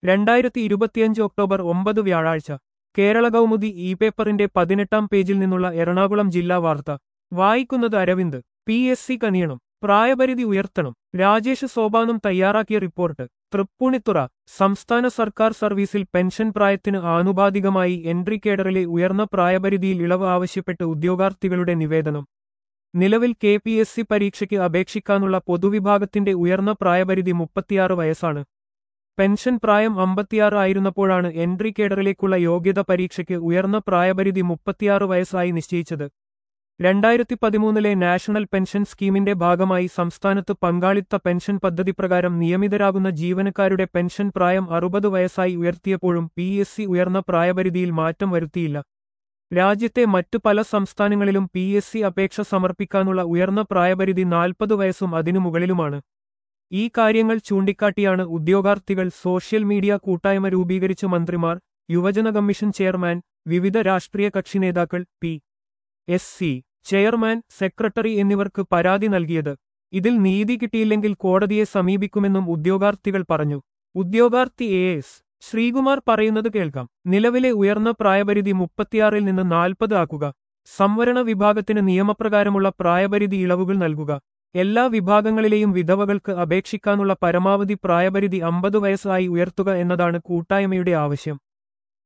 രണ്ടായിരത്തി ഇരുപത്തിയഞ്ച് ഒക്ടോബർ ഒമ്പത് വ്യാഴാഴ്ച കേരള കൗമുദി ഇ പേപ്പറിന്റെ പതിനെട്ടാം പേജിൽ നിന്നുള്ള എറണാകുളം ജില്ലാ വാർത്ത വായിക്കുന്നത് അരവിന്ദ് പി എസ് സി കനിയണം പ്രായപരിധി ഉയർത്തണം രാജേഷ് സോപാനം തയ്യാറാക്കിയ റിപ്പോർട്ട് തൃപ്പൂണിത്തുറ സംസ്ഥാന സർക്കാർ സർവീസിൽ പെൻഷൻ പ്രായത്തിന് ആനുപാതികമായി എൻട്രി കേഡറിലെ ഉയർന്ന പ്രായപരിധിയിൽ ഇളവ് ആവശ്യപ്പെട്ട് ഉദ്യോഗാർത്ഥികളുടെ നിവേദനം നിലവിൽ കെ പി എസ് സി പരീക്ഷയ്ക്ക് അപേക്ഷിക്കാനുള്ള പൊതുവിഭാഗത്തിന്റെ ഉയർന്ന പ്രായപരിധി മുപ്പത്തിയാറ് വയസ്സാണ് പെൻഷൻ പ്രായം അമ്പത്തിയാറ് ആയിരുന്നപ്പോഴാണ് എൻട്രി കേഡറിലേക്കുള്ള യോഗ്യത പരീക്ഷയ്ക്ക് ഉയർന്ന പ്രായപരിധി മുപ്പത്തിയാറ് വയസ്സായി നിശ്ചയിച്ചത് രണ്ടായിരത്തി പതിമൂന്നിലെ നാഷണൽ പെൻഷൻ സ്കീമിന്റെ ഭാഗമായി സംസ്ഥാനത്ത് പങ്കാളിത്ത പെൻഷൻ പദ്ധതി പ്രകാരം നിയമിതരാകുന്ന ജീവനക്കാരുടെ പെൻഷൻ പ്രായം അറുപത് വയസ്സായി ഉയർത്തിയപ്പോഴും പി എസ് സി ഉയർന്ന പ്രായപരിധിയിൽ മാറ്റം വരുത്തിയില്ല രാജ്യത്തെ മറ്റു പല സംസ്ഥാനങ്ങളിലും പി എസ് സി അപേക്ഷ സമർപ്പിക്കാനുള്ള ഉയർന്ന പ്രായപരിധി നാൽപ്പത് വയസ്സും അതിനു മുകളിലുമാണ് ഈ കാര്യങ്ങൾ ചൂണ്ടിക്കാട്ടിയാണ് ഉദ്യോഗാർത്ഥികൾ സോഷ്യൽ മീഡിയ കൂട്ടായ്മ രൂപീകരിച്ച മന്ത്രിമാർ യുവജന കമ്മീഷൻ ചെയർമാൻ വിവിധ രാഷ്ട്രീയ കക്ഷി നേതാക്കൾ P S C chairman secretary എന്നിവർക്ക് പരാതി നൽകിയത് ഇതിൽ നീതി കിട്ടിയില്ലെങ്കിൽ കോടതിയെ സമീപിക്കുമെന്നും ഉദ്യോഗാർത്ഥികൾ പറഞ്ഞു ഉദ്യോഗാർത്ഥി എ എസ് ശ്രീകുമാർ പറയുന്നത് കേൾക്കാം നിലവിലെ ഉയർന്ന പ്രായപരിധി മുപ്പത്തിയാറിൽ നിന്ന് നാൽപ്പത് ആക്കുക സംവരണ വിഭാഗത്തിന് നിയമപ്രകാരമുള്ള പ്രായപരിധി ഇളവുകൾ നൽകുക എല്ലാ വിഭാഗങ്ങളിലെയും വിധവകൾക്ക് അപേക്ഷിക്കാനുള്ള പരമാവധി പ്രായപരിധി അമ്പത് വയസ്സായി ഉയർത്തുക എന്നതാണ് കൂട്ടായ്മയുടെ ആവശ്യം